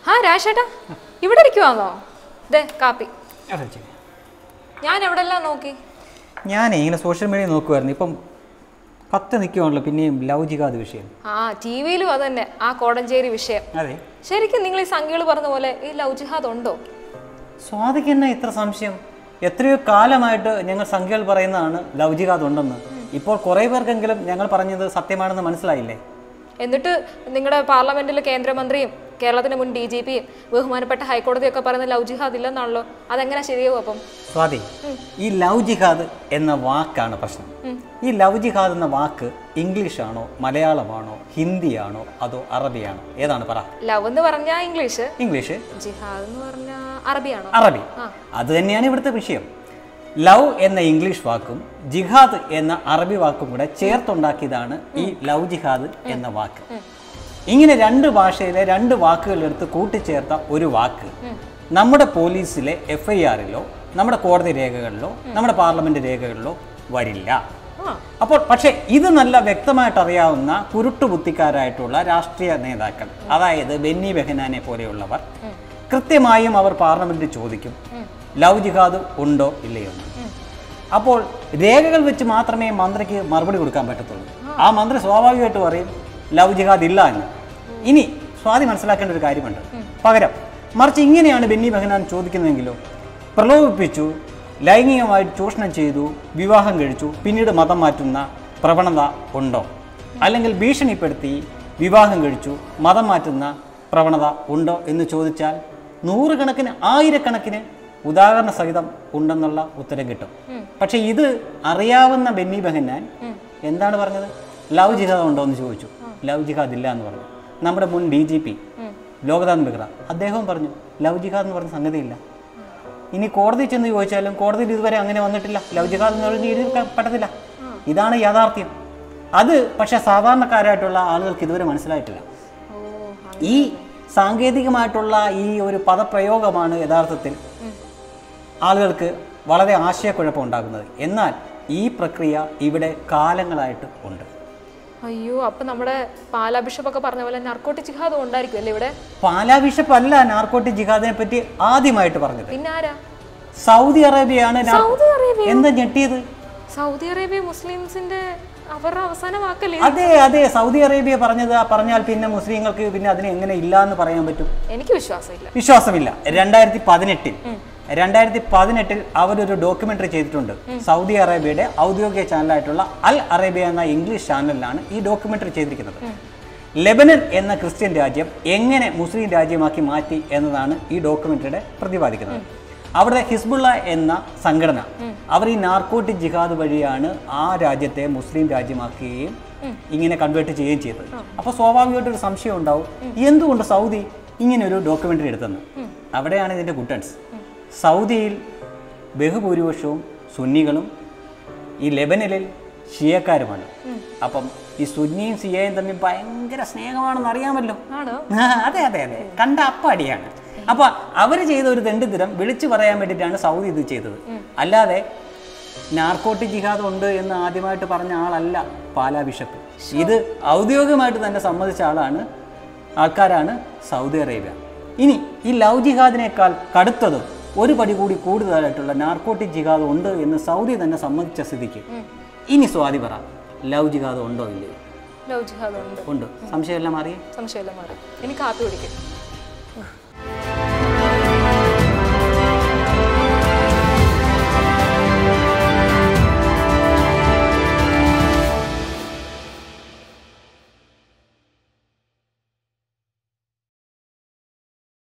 ആ രാശേട്ടാ ഇവിടെ ഇരിക്കുവാന്നോ ദേ കാപ്പി അതെ ചേച്ചി ഞാൻ എവിടെല്ലാം നോക്കി ഞാനേ ഇങ്ങനെ സോഷ്യൽ മീഡിയ നോക്കുമായിരുന്നു ഇപ്പം കത്ത് നിൽക്കുവാണല്ലോ പിന്നെയും ലവ് ജിഹാദ് വിഷയം ആ ടി വിയിലും അതന്നെ ആ കോടഞ്ചേരി വിഷയം അതെ ശരിക്കും നിങ്ങൾ ഈ സംഖ്യകൾ പറഞ്ഞ പോലെ ഈ ലവ് ജിഹാദ് ഉണ്ടോ സ്വാതിക്ക് എന്നാ ഇത്ര സംശയം എത്രയോ കാലമായിട്ട് ഞങ്ങൾ സംഖ്യകൾ പറയുന്നതാണ് ലവ് ജിഹാദ് ഉണ്ടെന്ന് ഇപ്പോൾ കുറേ പേർക്കെങ്കിലും ഞങ്ങൾ പറഞ്ഞത് സത്യമാണെന്ന് മനസ്സിലായില്ലേ എന്നിട്ട് നിങ്ങളുടെ പാർലമെന്റിൽ കേന്ദ്രമന്ത്രിയും കേരളത്തിന് മുൻ ഡി ജി പിയും ബഹുമാനപ്പെട്ട ഹൈക്കോടതിയൊക്കെ പറയുന്ന ലവ് ജിഹാദ് ഇല്ലെന്നാണല്ലോ അതെങ്ങനെ ശരിയാവും അപ്പം സ്വാതി ഈ ലവ് ജിഹാദ് എന്ന വാക്കാണ് പ്രശ്നം ഈ ലവ് ജിഹാദ് എന്ന വാക്ക് ഇംഗ്ലീഷാണോ മലയാളമാണോ ഹിന്ദിയാണോ അതോ അറബിയാണോ ഏതാണ് പറ ലവ് എന്ന് പറഞ്ഞാൽ ഇംഗ്ലീഷ് ഇംഗ്ലീഷ് ജിഹാദ് എന്ന് പറഞ്ഞാൽ അറബിയാണോ അറബി അത് തന്നെയാണ് ഇവിടുത്തെ വിഷയം ലവ് എന്ന ഇംഗ്ലീഷ് വാക്കും ജിഹാദ് എന്ന അറബി വാക്കും കൂടെ ചേർത്തുണ്ടാക്കിയതാണ് ഈ ലവ് ജിഹാദ് എന്ന വാക്ക് ഇങ്ങനെ രണ്ട് ഭാഷയിലെ രണ്ട് വാക്കുകൾ എടുത്ത് കൂട്ടിച്ചേർത്ത ഒരു വാക്ക് നമ്മുടെ പോലീസിലെ എഫ് ഐ ആറിലോ നമ്മുടെ കോടതി രേഖകളിലോ നമ്മുടെ പാർലമെന്റ് രേഖകളിലോ വരില്ല ആ അപ്പോൾ പക്ഷേ ഇത് നല്ല വ്യക്തമായിട്ട് അറിയാവുന്ന കുരുട്ടുബുദ്ധിക്കാരായിട്ടുള്ള രാഷ്ട്രീയ നേതാക്കൾ അതായത് ബെന്നി ബെഹനാനെ പോലെയുള്ളവർ കൃത്യമായും അവർ പാർലമെന്റിൽ ചോദിക്കും ലവ് ജിഹാദ് ഉണ്ടോ ഇല്ലയോ എന്ന് അപ്പോൾ രേഖകൾ വെച്ച് മാത്രമേ മന്ത്രിക്ക് മറുപടി കൊടുക്കാൻ പറ്റത്തുള്ളൂ ആ മന്ത്രി സ്വാഭാവികമായിട്ട് പറയും ലവ് ജിഹാദ് ഇല്ല എന്ന് ഇനി സ്വാതി മനസ്സിലാക്കേണ്ട ഒരു കാര്യമുണ്ട് പകരം മറിച്ച് ഇങ്ങനെയാണ് ബെന്നി ബെഹനാൻ ചോദിക്കുന്നതെങ്കിലോ പ്രലോഭിപ്പിച്ചു ലൈംഗികമായിട്ട് ചൂഷണം ചെയ്തു വിവാഹം കഴിച്ചു പിന്നീട് മതം മാറ്റുന്ന പ്രവണത ഉണ്ടോ അല്ലെങ്കിൽ ഭീഷണിപ്പെടുത്തി വിവാഹം കഴിച്ചു മതം മാറ്റുന്ന പ്രവണത ഉണ്ടോ എന്ന് ചോദിച്ചാൽ നൂറുകണക്കിന് ആയിരക്കണക്കിന് ഉദാഹരണ സഹിതം ഉണ്ടെന്നുള്ള ഉത്തരം കിട്ടും പക്ഷെ ഇത് അറിയാവുന്ന ബെന്നി ബെഹന്നാൻ എന്താണ് പറഞ്ഞത് ലവ് ജിഹാദ് ഉണ്ടോ എന്ന് ചോദിച്ചു ലവ് ജിഹാദ് ഇല്ല എന്ന് പറഞ്ഞു നമ്മുടെ മുൻ D G P Loknath Behera അദ്ദേഹവും പറഞ്ഞു ലവ് ജിഹാദ് എന്ന് പറഞ്ഞ സംഗതിയില്ല ഇനി കോടതി ചെന്ന് ചോദിച്ചാലും കോടതിയിൽ ഇതുവരെ അങ്ങനെ വന്നിട്ടില്ല ലവ് ജിഹാദ് എന്ന് പറഞ്ഞ് എഴുതി വെക്കാൻ പറ്റത്തില്ല ഇതാണ് യാഥാർത്ഥ്യം അത് പക്ഷെ സാധാരണക്കാരായിട്ടുള്ള ആളുകൾക്ക് ഇതുവരെ മനസ്സിലായിട്ടില്ല ഓ ഈ സാങ്കേതികമായിട്ടുള്ള ഈ ഒരു പദപ്രയോഗമാണ് യഥാർത്ഥത്തിൽ ആളുകൾക്ക് വളരെ ആശയക്കുഴപ്പം ഉണ്ടാക്കുന്നത് എന്നാൽ ഈ പ്രക്രിയ ഇവിടെ കാലങ്ങളായിട്ട് ഉണ്ട് അയ്യോ അപ്പൊ നമ്മുടെ പാലാ ബിഷപ്പ് ഒക്കെ പറഞ്ഞ പോലെ നർക്കോട്ടി ജിഹാദും ഉണ്ടായിരിക്കും അല്ലേ ഇവിടെ പാലാ ബിഷപ്പ് അല്ല നാർക്കോട്ടിക് ജിഹാദിനെ പറ്റി ആദ്യമായിട്ട് പറഞ്ഞത് പിന്നെ ആരാ സൗദി അറേബ്യയാണ് നാർ- സൗദി അറേബ്യ എന്താ ഞെട്ടിയത് സൗദി അറേബ്യ മുസ്ലിംസിന്റെ അവരുടെ അവസാന വാക്കല്ലേ അതെ അതെ സൗദി അറേബ്യ പറഞ്ഞത് പറഞ്ഞാൽ പിന്നെ മുസ്ലിങ്ങൾക്ക് പിന്നെ അതിനെ എങ്ങനെ ഇല്ല എന്ന് പറയാൻ പറ്റും എനിക്ക് വിശ്വാസമില്ല വിശ്വാസമില്ല രണ്ടായിരത്തി പതിനെട്ടിൽ രണ്ടായിരത്തി പതിനെട്ടിൽ അവരൊരു ഡോക്യുമെന്ററി ചെയ്തിട്ടുണ്ട് സൗദി അറേബ്യയുടെ ഔദ്യോഗിക ചാനലായിട്ടുള്ള അൽ അറേബ്യ എന്ന ഇംഗ്ലീഷ് ചാനലിലാണ് ഈ ഡോക്യുമെന്ററി ചെയ്തിരിക്കുന്നത് ലെബനൻ എന്ന ക്രിസ്ത്യൻ രാജ്യം എങ്ങനെ മുസ്ലിം രാജ്യമാക്കി മാറ്റി എന്നതാണ് ഈ ഡോക്യുമെന്ററിയുടെ പ്രതിപാദിക്കുന്നത് അവിടെ ഹിസ്ബുള്ള എന്ന സംഘടന അവർ ഈ നാർക്കോട്ടിക് ജിഹാദ് വഴിയാണ് ആ രാജ്യത്തെ മുസ്ലിം രാജ്യമാക്കുകയും ഇങ്ങനെ കൺവേർട്ട് ചെയ്യുകയും ചെയ്തത് അപ്പോൾ സ്വാഭാവികമായിട്ട് ഒരു സംശയം ഉണ്ടാവും എന്തുകൊണ്ട് സൗദി ഇങ്ങനെ ഒരു ഡോക്യുമെന്ററി എടുത്തെന്ന് അവിടെയാണ് ഇതിന്റെ ഗുട്ടൻസ് സൗദിയിൽ ബഹുഭൂരിപക്ഷവും സുന്നികളും ഈ ലെബനനിൽ ഷിയക്കാരുമാണ് അപ്പം ഈ സുന്നിയും സിയയും തമ്മിൽ ഭയങ്കര സ്നേഹമാണെന്ന് അറിയാമല്ലോ ആണോ ആ, അതെ അതെ അതെ കണ്ട അപ്പാടിയാണ് അപ്പൊ അവര് ചെയ്ത ഒരു തെണ്ടിത്തരം വിളിച്ചു പറയാൻ വേണ്ടിയിട്ടാണ് സൗദി ഇത് ചെയ്തത് അല്ലാതെ നാർക്കോട്ടിക് ജിഹാദ് ഉണ്ട് എന്ന് ആദ്യമായിട്ട് പറഞ്ഞ ആളല്ല പാലാ ബിഷപ്പ് ഇത് ഔദ്യോഗികമായിട്ട് തന്നെ സമ്മതിച്ച ആളാണ് ആൾക്കാരാണ് സൗദി അറേബ്യ ഇനി ഈ ലവ് ജിഹാദിനേക്കാൾ കടുത്തതും ഒരു പടി കൂടി കൂടുതലായിട്ടുള്ള നാർക്കോട്ടിക് ജിഹാദ് ഉണ്ട് എന്ന് സൗദി തന്നെ സമ്മതിച്ച സ്ഥിതിക്ക് ഇനി സ്വാതി പറ ലവ് ജിഹാദ് ഉണ്ടോ ഇല്ലയോ ലവ് ജിഹാദ് ഉണ്ട് ഉണ്ട് സംശയമെല്ലാം അറിയാം സംശയമില്ല മാറി എനിക്ക് കാപ്പി കുടിക്കും